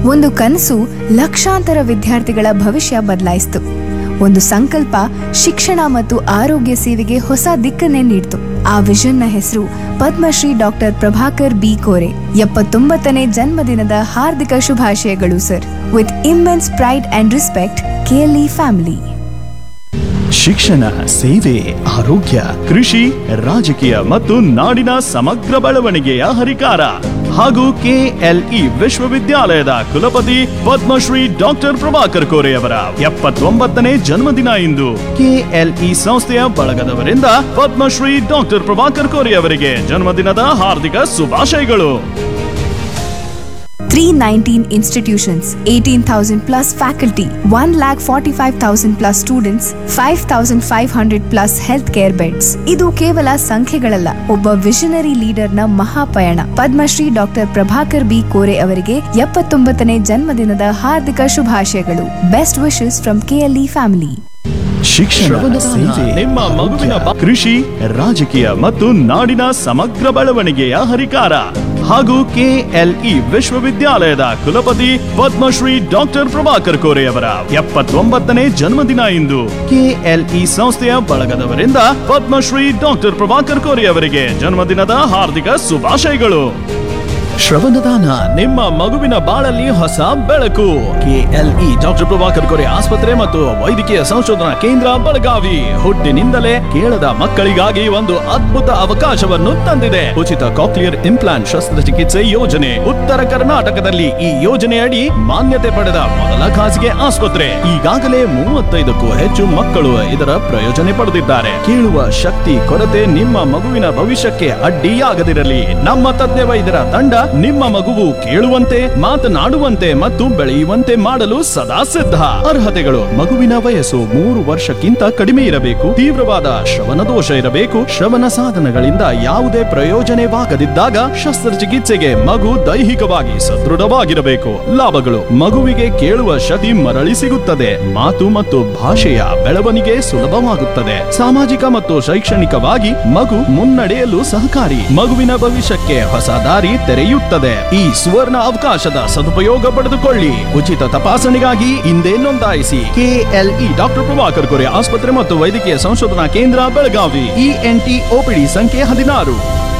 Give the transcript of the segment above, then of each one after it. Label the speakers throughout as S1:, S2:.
S1: ಒಂದು ಕನಸು ಲಕ್ಷಾಂತರ ವಿದ್ಯಾರ್ಥಿಗಳ ಭವಿಷ್ಯ ಬದಲಾಯಿಸಿತು ಒಂದು ಸಂಕಲ್ಪ ಶಿಕ್ಷಣ ಮತ್ತು ಆರೋಗ್ಯ ಸೇವೆಗೆ ಹೊಸ ದಿಕ್ಕನ್ನೇ ನೀಡಿತು ಆ ವಿಷನ್ನ ಹೆಸರು ಪದ್ಮಶ್ರೀ ಡಾಕ್ಟರ್ ಪ್ರಭಾಕರ್ ಬಿ ಕೋರೆ ಎಪ್ಪತ್ತೊಂಬತ್ತನೇ ಜನ್ಮದಿನದ ಹಾರ್ದಿಕ ಶುಭಾಶಯಗಳು sir with immense pride and respect KLE family
S2: ಶಿಕ್ಷಣ ಸೇವೆ ಆರೋಗ್ಯ ಕೃಷಿ ರಾಜಕೀಯ ಮತ್ತು ನಾಡಿನ ಸಮಗ್ರ ಬೆಳವಣಿಗೆಯ ಹರಿಕಾರ ಹಾಗೂ ಕೆಎಲ್ಇ ವಿಶ್ವವಿದ್ಯಾಲಯದ ಕುಲಪತಿ ಪದ್ಮಶ್ರೀ ಡಾಕ್ಟರ್ ಪ್ರಭಾಕರ್ ಕೋರೆ ಅವರ ಎಪ್ಪತ್ತೊಂಬತ್ತನೇ ಜನ್ಮದಿನ ಇಂದು ಕೆಎಲ್ಇ ಸಂಸ್ಥೆಯ ಬಳಗದವರಿಂದ ಪದ್ಮಶ್ರೀ ಡಾಕ್ಟರ್ ಪ್ರಭಾಕರ್ ಕೋರೆ ಅವರಿಗೆ ಜನ್ಮದಿನದ ಹಾರ್ದಿಕ ಶುಭಾಶಯಗಳು
S1: 319 institutions, 18,000 plus faculty, 1,45,000 plus students, 5,500 plus healthcare beds. ಇದು ಕೇವಲ ಸಂಖ್ಯೆಗಳಲ್ಲ ಒಬ್ಬ ವಿಷನರಿ ಲೀಡರ್ನ ಮಹಾಪಯಣ ಪದ್ಮಶ್ರೀ ಡಾಕ್ಟರ್ ಪ್ರಭಾಕರ್ ಬಿ ಕೋರೆ ಅವರಿಗೆ ಎಪ್ಪತ್ತೊಂಬತ್ತನೇ ಜನ್ಮದಿನದ ಹಾರ್ದಿಕ ಶುಭಾಶಯಗಳು best wishes from KLE family
S2: ಶಿಕ್ಷಣ ಸೇವೆ ನಿಮ್ಮ ಮಗುವಿನ ಬ- ಕೃಷಿ ರಾಜಕೀಯ ಮತ್ತು ನಾಡಿನ ಸಮಗ್ರ ಬೆಳವಣಿಗೆಯ ಹರಿಕಾರ ಹಾಗೂ ಕೆಎಲ್ಇ ವಿಶ್ವವಿದ್ಯಾಲಯದ ಕುಲಪತಿ ಪದ್ಮಶ್ರೀ ಡಾಕ್ಟರ್ ಪ್ರಭಾಕರ್ ಕೋರೆ ಅವರ ಎಪ್ಪತ್ತೊಂಬತ್ತನೇ ಜನ್ಮದಿನ ಇಂದು ಕೆಎಲ್ಇ ಸಂಸ್ಥೆಯ ಬಳಗದವರಿಂದ ಪದ್ಮಶ್ರೀ ಡಾಕ್ಟರ್ ಪ್ರಭಾಕರ್ ಕೋರೆ ಅವರಿಗೆ ಜನ್ಮದಿನದ ಹಾರ್ದಿಕ ಶುಭಾಶಯಗಳು ಶ್ರವಣದಾನ ನಿಮ್ಮ ಮಗುವಿನ ಬಾಳಲ್ಲಿ ಹೊಸ ಬೆಳಕು ಕೆಎಲ್ಇ ಡಾಕ್ಟರ್ ಪ್ರಭಾಕರ್ ಕೊರೆ ಆಸ್ಪತ್ರೆ ಮತ್ತು ವೈದ್ಯಕೀಯ ಸಂಶೋಧನಾ ಕೇಂದ್ರ ಬೆಳಗಾವಿ ಹುಟ್ಟಿನಿಂದಲೇ ಕೇಳದ ಮಕ್ಕಳಿಗಾಗಿ ಒಂದು ಅದ್ಭುತ ಅವಕಾಶವನ್ನು ತಂದಿದೆ ಉಚಿತ ಕಾಕ್ಲಿಯರ್ ಇಂಪ್ಲಾಂಟ್ ಶಸ್ತ್ರಚಿಕಿತ್ಸೆ ಯೋಜನೆ ಉತ್ತರ ಕರ್ನಾಟಕದಲ್ಲಿ ಈ ಯೋಜನೆಯಡಿ ಮಾನ್ಯತೆ ಪಡೆದ ಮೊದಲ ಖಾಸಗಿ ಆಸ್ಪತ್ರೆ ಈಗಾಗಲೇ ಮೂವತ್ತೈದಕ್ಕೂ ಹೆಚ್ಚು ಮಕ್ಕಳು ಇದರ ಪ್ರಯೋಜನೆ ಪಡೆದಿದ್ದಾರೆ ಕೇಳುವ ಶಕ್ತಿ ಕೊರತೆ ನಿಮ್ಮ ಮಗುವಿನ ಭವಿಷ್ಯಕ್ಕೆ ಅಡ್ಡಿಯಾಗದಿರಲಿ ನಮ್ಮ ತಜ್ಞ ವೈದ್ಯರ ತಂಡ ನಿಮ್ಮ ಮಗುವು ಕೇಳುವಂತೆ ಮಾತನಾಡುವಂತೆ ಮತ್ತು ಬೆಳೆಯುವಂತೆ ಮಾಡಲು ಸದಾ ಸಿದ್ಧ ಅರ್ಹತೆಗಳು ಮಗುವಿನ ವಯಸ್ಸು ಮೂರು ವರ್ಷಕ್ಕಿಂತ ಕಡಿಮೆ ಇರಬೇಕು ತೀವ್ರವಾದ ಶ್ರವಣ ದೋಷ ಇರಬೇಕು ಶ್ರವಣ ಸಾಧನಗಳಿಂದ ಯಾವುದೇ ಪ್ರಯೋಜನವಾಗದಿದ್ದಾಗ ಶಸ್ತ್ರಚಿಕಿತ್ಸೆಗೆ ಮಗು ದೈಹಿಕವಾಗಿ ಸದೃಢವಾಗಿರಬೇಕು ಲಾಭಗಳು ಮಗುವಿಗೆ ಕೇಳುವ ಶಕ್ತಿ ಮರಳಿ ಸಿಗುತ್ತದೆ ಮಾತು ಮತ್ತು ಭಾಷೆಯ ಬೆಳವಣಿಗೆ ಸುಲಭವಾಗುತ್ತದೆ ಸಾಮಾಜಿಕ ಮತ್ತು ಶೈಕ್ಷಣಿಕವಾಗಿ ಮಗು ಮುನ್ನಡೆಯಲು ಸಹಕಾರಿ ಮಗುವಿನ ಭವಿಷ್ಯಕ್ಕೆ ಹೊಸ ದಾರಿ ತೆರೆಯುತ್ತದೆ ಈ ಸುವರ್ಣ ಅವಕಾಶದ ಸದುಪಯೋಗ ಪಡೆದುಕೊಳ್ಳಿ ಉಚಿತ ತಪಾಸಣೆಗಾಗಿ ಹಿಂದೆ ನೋಂದಾಯಿಸಿ ಕೆಎಲ್ಇ ಡಾಕ್ಟರ್ ಪ್ರಭಾಕರ್ ಕೊರೆ ಆಸ್ಪತ್ರೆ ಮತ್ತು ವೈದ್ಯಕೀಯ ಸಂಶೋಧನಾ ಕೇಂದ್ರ ಬೆಳಗಾವಿ ಇಎನ್ಟಿ ಓಪಿಡಿ ಸಂಖ್ಯೆ ಹದಿನಾರು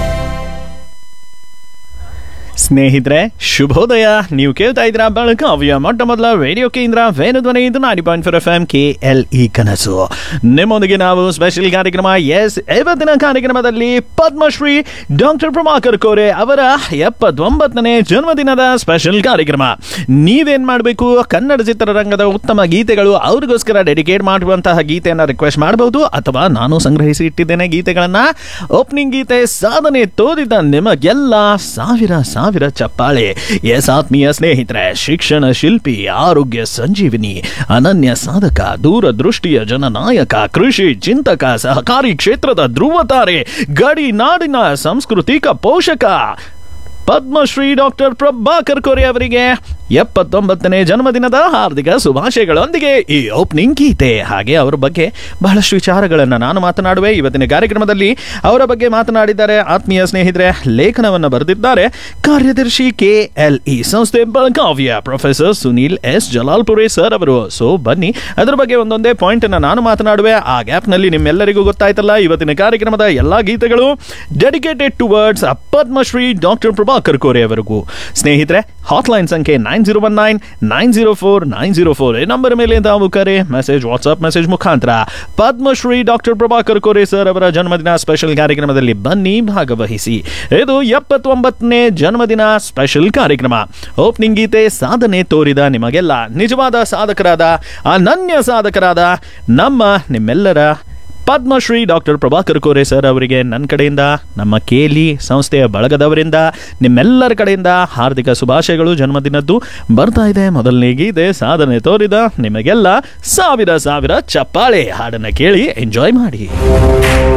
S2: ಸ್ನೇಹಿತರೆ ಶುಭೋದಯ ನೀವು ಕೇಳ್ತಾ ಇದ್ರ ಬೆಳಗಾವಿಯ ಮೊಟ್ಟ ಮೊದಲ ರೇಡಿಯೋ ಕೇಂದ್ರ ವೇಣುಧ್ವನಿ ಇದು ನಾಡಿ point four F M K L E ಕನಸು ನಿಮ್ಮೊಂದಿಗೆ ನಾವು ಸ್ಪೆಷಲ್ ಕಾರ್ಯಕ್ರಮ ಎಸ್ ಇವತ್ತಿನ ಕಾರ್ಯಕ್ರಮದಲ್ಲಿ ಪದ್ಮಶ್ರೀ ಡಾಕ್ಟರ್ ಪ್ರಭಾಕರ್ ಕೋರೆ ಅವರ ಎಪ್ಪತ್ತೊಂಬತ್ತನೇ ಜನ್ಮದಿನದ ಸ್ಪೆಷಲ್ ಕಾರ್ಯಕ್ರಮ ನೀವೇನ್ ಮಾಡಬೇಕು ಕನ್ನಡ ಚಿತ್ರರಂಗದ ಉತ್ತಮ ಗೀತೆಗಳು ಅವ್ರಿಗೋಸ್ಕರ ಡೆಡಿಕೇಟ್ ಮಾಡುವಂತಹ ಗೀತೆಯನ್ನ ರಿಕ್ವೆಸ್ಟ್ ಮಾಡಬಹುದು ಅಥವಾ ನಾನು ಸಂಗ್ರಹಿಸಿ ಇಟ್ಟಿದ್ದೇನೆ ಗೀತೆಗಳನ್ನ ಓಪನಿಂಗ್ ಗೀತೆ ಸಾಧನೆ ತೋರಿದ ನಿಮಗೆಲ್ಲ ಸಾವಿರ ಸಾವಿರ ಚಪ್ಪಾಳೆ ಎಸ್ ಆತ್ಮೀಯ ಸ್ನೇಹಿತರೆ ಶಿಕ್ಷಣ ಶಿಲ್ಪಿ ಆರೋಗ್ಯ ಸಂಜೀವಿನಿ ಅನನ್ಯ ಸಾಧಕ ದೂರದೃಷ್ಟಿಯ ಜನನಾಯಕ ಕೃಷಿ ಚಿಂತಕ ಸಹಕಾರಿ ಕ್ಷೇತ್ರದ ಧ್ರುವತಾರೆ ಗಡಿ ನಾಡಿನ ಸಾಂಸ್ಕೃತಿಕ ಪೋಷಕ ಪದ್ಮಶ್ರೀ ಡಾಕ್ಟರ್ ಪ್ರಭಾಕರ್ ಕೋರೆ ಅವರಿಗೆ ಎಪ್ಪತ್ತೊಂಬತ್ತನೇ ಜನ್ಮದಿನದ ಹಾರ್ದಿಕ ಶುಭಾಶಯಗಳೊಂದಿಗೆ ಈ ಓಪನಿಂಗ್ ಗೀತೆ ಹಾಗೆ ಅವರ ಬಗ್ಗೆ ಬಹಳಷ್ಟು ವಿಚಾರಗಳನ್ನು ನಾನು ಮಾತನಾಡುವೆ ಇವತ್ತಿನ ಕಾರ್ಯಕ್ರಮದಲ್ಲಿ ಅವರ ಬಗ್ಗೆ ಮಾತನಾಡಿದ್ದಾರೆ ಆತ್ಮೀಯ ಸ್ನೇಹಿತರೆ ಲೇಖನವನ್ನು ಬರೆದಿದ್ದಾರೆ ಕಾರ್ಯದರ್ಶಿ ಕೆ ಎಲ್ ಇ ಸಂಸ್ಥೆ ಬೆಳಗಾವಿಯ professor Sunil S Jalalpure sir ಅವರು ಸೊ ಬನ್ನಿ ಅದರ ಬಗ್ಗೆ ಒಂದೊಂದೇ ಪಾಯಿಂಟ್ ಅನ್ನ ನಾನು ಮಾತನಾಡುವೆ ಆ ಗ್ಯಾಪ್ ನಲ್ಲಿ ನಿಮ್ಮೆಲ್ಲರಿಗೂ ಗೊತ್ತಾಯ್ತಲ್ಲ ಇವತ್ತಿನ ಕಾರ್ಯಕ್ರಮದ ಎಲ್ಲಾ ಗೀತೆಗಳು dedicated towards Padmashri doctor Prabhakar Kore ಅವರಿಗೂ ಸ್ನೇಹಿತರೆ ಹಾಟ್ಲೈನ್ ಸಂಖ್ಯೆ nine zero one nine nine zero four nine zero four ಈ ನಂಬರ್ ಮೇಲೆ ತಾವು ಕರೆ ಮೆಸೇಜ್ ವಾಟ್ಸ್ಆಪ್ ಮೆಸೇಜ್ ಮುಖಾಂತರ ಪದ್ಮಶ್ರೀ ಡಾಕ್ಟರ್ ಪ್ರಭಾಕರ್ ಕೋರೆ ಸರ್ ಅವರ ಜನ್ಮದಿನ ಸ್ಪೆಷಲ್ ಕಾರ್ಯಕ್ರಮದಲ್ಲಿ ಬನ್ನಿ ಭಾಗವಹಿಸಿ ಇದು ಎಪ್ಪತ್ತೊಂಬತ್ತನೇ ಜನ್ಮದಿನ ಸ್ಪೆಷಲ್ ಕಾರ್ಯಕ್ರಮ ಓಪನಿಂಗ್ ಗೀತೆ ಸಾಧನೆ ತೋರಿದ ನಿಮಗೆಲ್ಲ ನಿಜವಾದ ಸಾಧಕರಾದ ಅನನ್ಯ ಸಾಧಕರಾದ ನಮ್ಮ ನಿಮ್ಮೆಲ್ಲರ ಪದ್ಮಶ್ರೀ ಡಾಕ್ಟರ್ ಪ್ರಭಾಕರ್ ಕೋರೆ ಸರ್ ಅವರಿಗೆ ನನ್ನ ಕಡೆಯಿಂದ ನಮ್ಮ ಕೇಲಿ ಸಂಸ್ಥೆಯ ಬಳಗದವರಿಂದ ನಿಮ್ಮೆಲ್ಲರ ಕಡೆಯಿಂದ ಹಾರ್ದಿಕ ಶುಭಾಶಯಗಳು ಜನ್ಮದಿನದ್ದು ಬರ್ತಾ ಇದೆ ಮೊದಲನೇ ಗೀತೆ ಸಾಧನೆ ತೋರಿದ ನಿಮಗೆಲ್ಲ ಸಾವಿರ ಸಾವಿರ ಚಪ್ಪಾಳೆ ಹಾಡನ್ನು ಕೇಳಿ ಎಂಜಾಯ್ ಮಾಡಿ